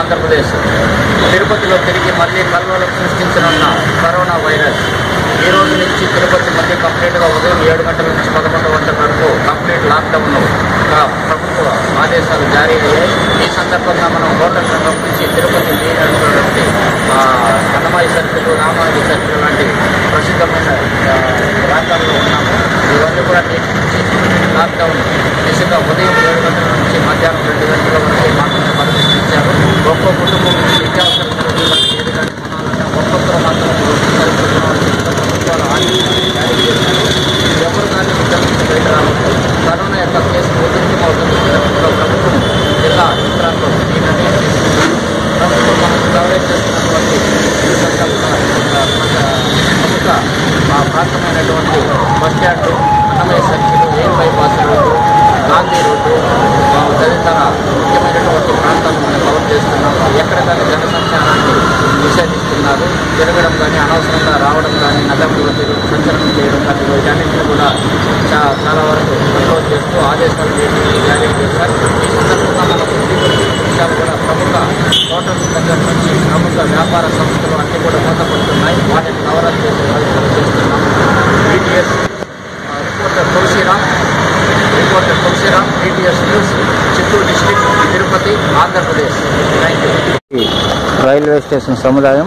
ఆంధ్రప్రదేశ్ తిరుపతిలో తిరిగి మళ్ళీ కల్లోలం సృష్టించనున్న కరోనా వైరస్ ఈ రోజు నుంచి తిరుపతి మళ్ళీ కంప్లీట్గా ఉదయం ఏడు గంటల నుంచి పదకొండు గంటల వరకు కంప్లీట్ లాక్డౌన్ ప్రభుత్వ ఆదేశాలు జారీ అయ్యాయి ఈ సందర్భంగా మనం హోటల్ రంగం నుంచి తిరుపతి మీనటువంటి అన్నమయ్య సర్కిల్ రామాజీ సర్కిల్ లాంటి ప్రసిద్ధమైన ఆ, ప్రాంతాల్లో ఉన్నాము ఇవన్నీ కూడా నేటి నుంచి లాక్డౌన్ దిశగా ఉదయం ఏడు గంటల నుంచి మధ్యాహ్నం రెండు గంటల వరకు మాత్రమే పర్మిషన్ ఇచ్చారు ఒక్కో కుటుంబం నుంచి నిత్యావసర సరుకులకు ఏది కానీ కొనాలన్నా ఒక్కొక్కరు మాత్రం సరుకులు కొనాలని ప్రభుత్వాలు ఆదేశాలు జారీ చేశారు ఎవరు కానీ ఇక్కడి నుంచి బయట రావద్దు కరోనా యొక్క కేసు ఉధృతమవుతున్న నేపథ్యంలో ప్రభుత్వం జిల్లా యంత్రాంగం ఈ నిర్ణయం తీసుకుంది ప్రభుత్వం మనకు కవరేజ్ చేస్తున్నటువంటి ఈ సందర్భంగా, ఆ, ప్రముఖ ఆ ప్రాంతమైనటువంటి bus stand Annamayya circle air bypass road Gandhi road ఆ, తదితర ముఖ్యమైనటువంటి ప్రాంతాలను మనం కవర్ చేస్తున్నాము ఎక్కడ కానీ జనసంచారాన్ని నిషేధిస్తున్నారు తిరగడం కానీ అనవసరంగా రావడం కానీ నగరంలో తిరుగు సంచలనం చేయడం కానీ వీటన్నింటినీ కూడా చా- చాలా వరకు కంట్రోల్ చేస్తూ ఆదేశాలు చేసి జారీ చేశారు ఈ సందర్భంగా మనం కొన్ని విషయాలు కూడా ప్రముఖ హోటల్స్ దగ్గర నుంచి ప్రముఖ వ్యాపార సంస్థలు అన్నీ కూడా మూతపడుతున్నాయి వాటిని కవర్ చేసే ప్రయత్నం చేస్తున్నాము BTS reporter Tulasiram reporter Tulasiram BTS news Chittoor district Tirupati Andhra Pradesh thank you railway station సముదాయం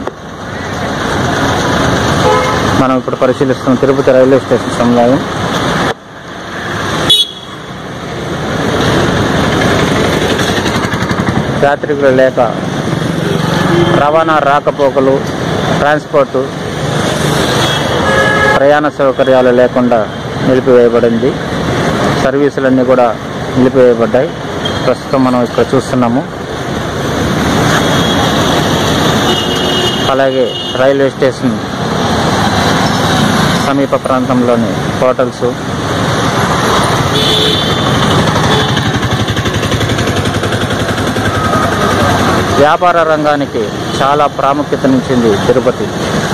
మనం ఇప్పుడు పరిశీలిస్తున్న తిరుపతి రైల్వే స్టేషన్ సముదాయం యాత్రికులు లేక రవాణా రాకపోకలు ట్రాన్స్పోర్టు ప్రయాణ సౌకర్యాలు లేకుండా నిలిపివేయబడింది సర్వీసులన్నీ కూడా నిలిపివేయబడ్డాయి ప్రస్తుతం మనం ఇక్కడ చూస్తున్నాము అలాగే రైల్వే స్టేషన్ సమీప ప్రాంతంలోని హోటల్స్ వ్యాపార రంగానికి చాలా ప్రాముఖ్యతనిచ్చింది తిరుపతి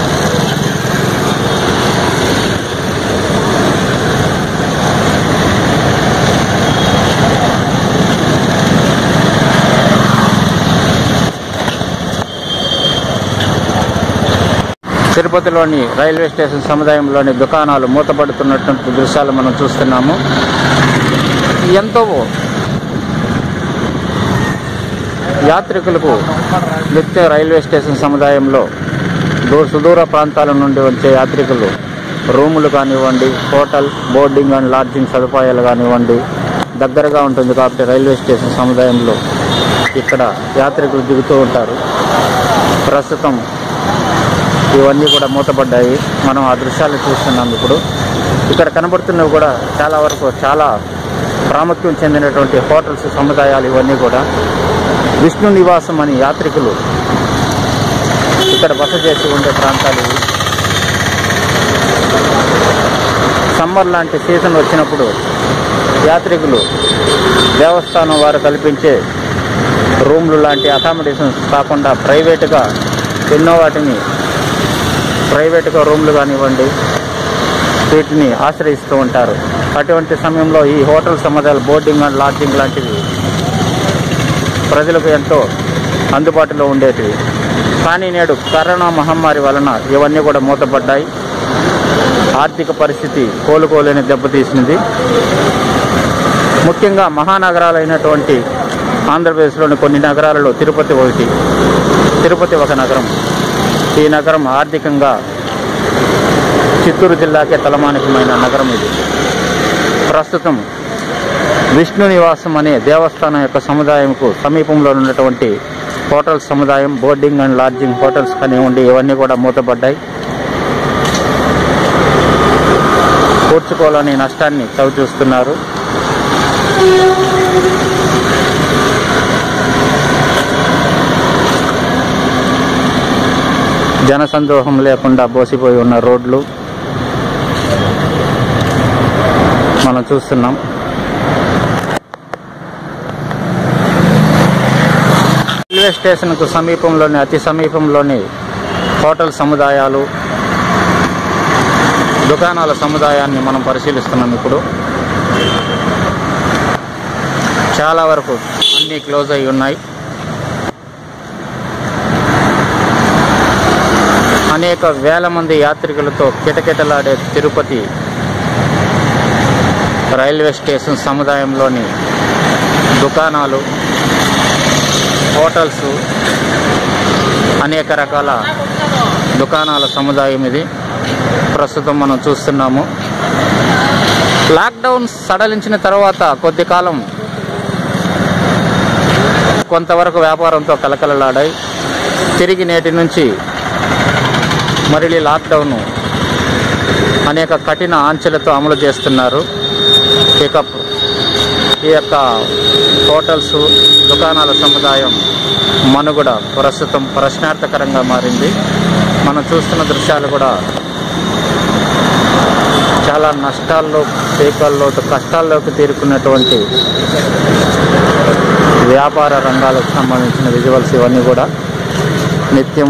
తిరుపతిలోని రైల్వే స్టేషన్ సముదాయంలోని దుకాణాలు మూతపడుతున్నటువంటి దృశ్యాలు మనం చూస్తున్నాము ఎంతో యాత్రికులకు నిత్య రైల్వే స్టేషన్ సముదాయంలో దూ- సుదూర ప్రాంతాల నుండి వచ్చే యాత్రికులు రూములు కానివ్వండి హోటల్ బోర్డింగ్ అండ్ లాడ్జింగ్ సదుపాయాలు కానివ్వండి దగ్గరగా ఉంటుంది కాబట్టి రైల్వే స్టేషన్ సముదాయంలో ఇక్కడ యాత్రికులు దిగుతూ ఉంటారు ప్రస్తుతం ఇవన్నీ కూడా మూతపడ్డాయి మనం ఆ దృశ్యాలు చూస్తున్నాం ఇప్పుడు ఇక్కడ కనబడుతున్నవి కూడా చాలా వరకు చాలా ప్రాముఖ్యం చెందినటువంటి హోటల్స్ సముదాయాలు ఇవన్నీ కూడా విష్ణు నివాసం అని యాత్రికులు ఇక్కడ బస చేసి ఉండే ప్రాంతాలు ఇవి సమ్మర్ లాంటి సీజన్ వచ్చినప్పుడు యాత్రికులు దేవస్థానం వారు కల్పించే రూమ్లు లాంటి అకామిడేషన్స్ కాకుండా ప్రైవేటుగా ఎన్నో వాటిని ప్రైవేటుగా రూమ్లు కానివ్వండి వీటిని ఆశ్రయిస్తూ ఉంటారు అటువంటి సమయంలో ఈ హోటల్ సముదాయాలు బోర్డింగ్ అండ్ లాడ్జింగ్ లాంటివి ప్రజలకు ఎంతో అందుబాటులో ఉండేటివి కానీ నేడు కరోనా మహమ్మారి వలన ఇవన్నీ కూడా మూతపడ్డాయి ఆర్థిక పరిస్థితి కోలుకోలేని దెబ్బతీసింది ముఖ్యంగా మహానగరాలైనటువంటి ఆంధ్రప్రదేశ్లోని కొన్ని నగరాలలో తిరుపతి ఒకటి తిరుపతి ఒక నగరం ఈ నగరం ఆర్థికంగా చిత్తూరు జిల్లాకే తలమానికమైన నగరం ఇది ప్రస్తుతం విష్ణు నివాసం అనే దేవస్థానం యొక్క సముదాయంకు సమీపంలో ఉన్నటువంటి హోటల్ సముదాయం బోర్డింగ్ అండ్ లాడ్జింగ్ హోటల్స్ కానివ్వండి ఇవన్నీ కూడా మూతపడ్డాయి పూడ్చుకోలేని నష్టాన్ని చవిచూస్తున్నారు జనసందోహం లేకుండా బోసిపోయి ఉన్న రోడ్లు మనం చూస్తున్నాం రైల్వే స్టేషన్కు సమీపంలోని అతి సమీపంలోని హోటల్ సముదాయాలు దుకాణాల సముదాయాన్ని మనం పరిశీలిస్తున్నాం ఇప్పుడు చాలా వరకు అన్నీ క్లోజ్ అయి ఉన్నాయి అనేక వేల మంది యాత్రికులతో కిటకిటలాడే తిరుపతి రైల్వే స్టేషన్ సముదాయంలోని దుకాణాలు హోటల్స్ అనేక రకాల దుకాణాల సముదాయం ఇది ప్రస్తుతం మనం చూస్తున్నాము లాక్డౌన్ సడలించిన తర్వాత కొద్ది కాలం కొంతవరకు వ్యాపారంతో కలకలలాడాయి తిరిగి నేటి నుంచి మరలి లాక్డౌన్ అనేక కఠిన ఆంక్షలతో అమలు చేస్తున్నారు ఇక ఈ యొక్క హోటల్స్ దుకాణాల సముదాయం మనుగడ ప్రస్తుతం ప్రశ్నార్థకరంగా మారింది మనం చూస్తున్న దృశ్యాలు కూడా చాలా నష్టాల్లో పేకాల్లో కష్టాల్లోకి తీరుకున్నటువంటి వ్యాపార రంగాలకు సంబంధించిన విజువల్స్ ఇవన్నీ కూడా నిత్యం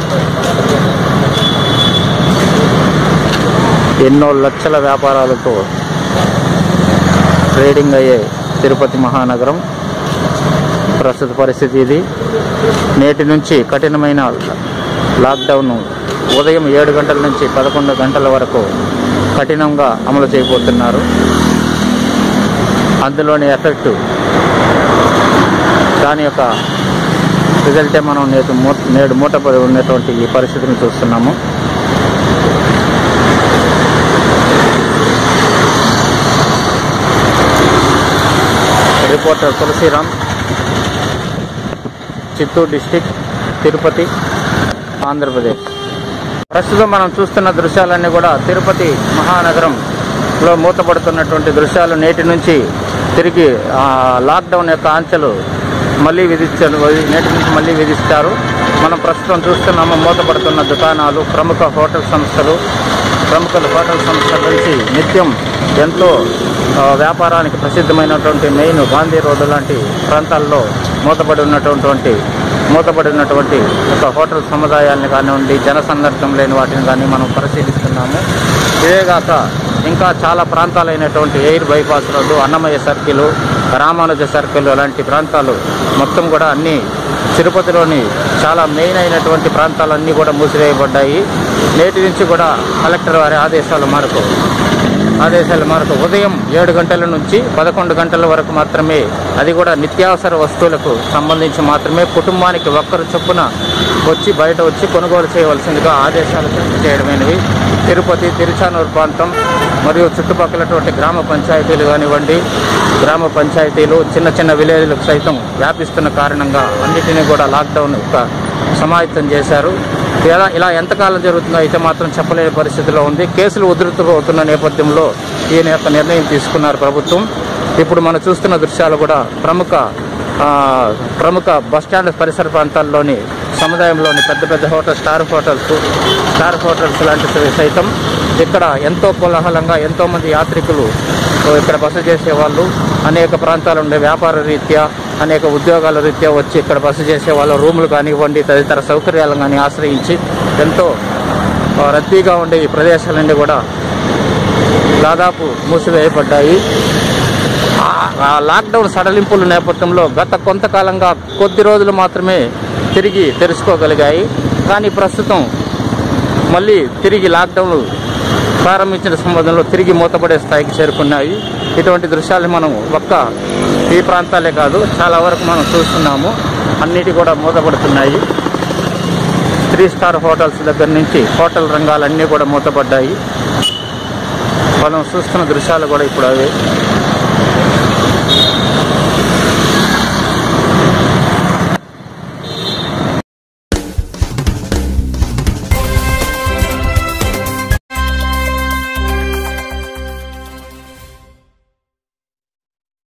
ఎన్నో లక్షల వ్యాపారాలతో ట్రేడింగ్ అయ్యే తిరుపతి మహానగరం ప్రస్తుత పరిస్థితి ఇది నేటి నుంచి కఠినమైన లాక్డౌన్ ఉదయం ఏడు గంటల నుంచి పదకొండు గంటల వరకు కఠినంగా అమలు చేయబోతున్నారు అందులోని ఎఫెక్ట్ దాని యొక్క రిజల్టే మనం నేడు మూ నేడు మూటపడి ఉన్నటువంటి ఈ పరిస్థితిని చూస్తున్నాము రిపోర్టర్ తులసిరామ్ చిత్తూరు డిస్టిక్ తిరుపతి ఆంధ్రప్రదేశ్ ప్రస్తుతం మనం చూస్తున్న దృశ్యాలన్నీ కూడా తిరుపతి మహానగరంలో మూతపడుతున్నటువంటి దృశ్యాలు నేటి నుంచి తిరిగి ఆ, లాక్డౌన్ యొక్క ఆంక్షలు మళ్ళీ విధించారు నేటి నుంచి మళ్ళీ విధిస్తారు మనం ప్రస్తుతం చూస్తున్నాము మూతపడుతున్న దుకాణాలు ప్రముఖ హోటల్ సంస్థలు ప్రముఖ హోటల్ సంస్థల నుంచి నిత్యం ఎంతో ఆ, వ్యాపారానికి ప్రసిద్ధమైనటువంటి మెయిన్ గాంధీ రోడ్డు లాంటి ప్రాంతాల్లో మూతపడి ఉన్నటువంటి మూతపడి ఉన్నటువంటి ఒక హోటల్ సముదాయాన్ని కానివ్వండి జనసందర్భం లేని వాటిని కానీ మనం పరిశీలిస్తున్నాము ఇదేగాక ఇంకా చాలా ప్రాంతాలైనటువంటి air bypass road Annamayya circle Ramanuja circle లాంటి ప్రాంతాలు మొత్తం కూడా అన్ని తిరుపతిలోని చాలా మెయిన్ అయినటువంటి ప్రాంతాలన్నీ కూడా మూసివేయబడ్డాయి నేటి నుంచి కూడా కలెక్టర్ వారి ఆదేశాల మేరకు ఆదేశాల మేరకు ఉదయం ఏడు గంటల నుంచి పదకొండు గంటల వరకు మాత్రమే అది కూడా నిత్యావసర వస్తువులకు సంబంధించి మాత్రమే కుటుంబానికి ఒక్కరు చొప్పున వచ్చి బయట వచ్చి కొనుగోలు చేయవలసిందిగా ఆదేశాలు జారీ చేయడమైనవి తిరుపతి తిరుచానూరు ప్రాంతం మరియు చుట్టుపక్కలటువంటి గ్రామ పంచాయతీలు కానివ్వండి గ్రామ పంచాయతీలు చిన్న చిన్న విలేజ్లకు సైతం వ్యాపిస్తున్న కారణంగా అన్నిటినీ కూడా లాక్డౌన్ యొక్క సమాహితం చేశారు ఇలా ఇలా ఎంతకాలం జరుగుతుందో అయితే మాత్రం చెప్పలేని పరిస్థితిలో ఉంది కేసులు ఉధృతమవుతున్న నేపథ్యంలో ఈయన యొక్క నిర్ణయం తీసుకున్నారు ప్రభుత్వం ఇప్పుడు మనం చూస్తున్న దృశ్యాలు కూడా ప్రముఖ ఆ, ప్రముఖ బస్టాండ్ పరిసర ప్రాంతాల్లోని సముదాయంలోని పెద్ద పెద్ద hotel star hotels star hotels లాంటి సైతం ఇక్కడ ఎంతో కోలాహలంగా ఎంతో మంది యాత్రికులు ఇక్కడ బస చేసే వాళ్ళు అనేక ప్రాంతాల నుండి వ్యాపార రీత్యా అనేక ఉద్యోగాల రీత్యా వచ్చి ఇక్కడ బస చేసే వాళ్ళ రూములు కానివ్వండి తదితర సౌకర్యాలను కానీ ఆశ్రయించి ఎంతో ఆ, రద్దీగా ఉండే ఈ ప్రదేశాలన్నీ కూడా దాదాపు మూసివేయబడ్డాయి ఆ- ఆ లాక్డౌన్ సడలింపుల నేపథ్యంలో గత కొంతకాలంగా కొద్ది రోజులు మాత్రమే తిరిగి తెరుచుకోగలిగాయి కానీ ప్రస్తుతం మళ్ళీ తిరిగి లాక్డౌన్ ప్రారంభించిన సంబంధంలో తిరిగి మూతపడే స్థాయికి చేరుకున్నాయి ఇటువంటి దృశ్యాలు మనం ఒక్క ఈ ప్రాంతాలే కాదు చాలా వరకు మనం చూస్తున్నాము అన్నిటి కూడా మూతపడుతున్నాయి త్రీ స్టార్ హోటల్స్ దగ్గర నుంచి హోటల్ రంగాలన్నీ కూడా మూతపడ్డాయి మనం చూస్తున్న దృశ్యాలు కూడా ఇప్పుడు అవి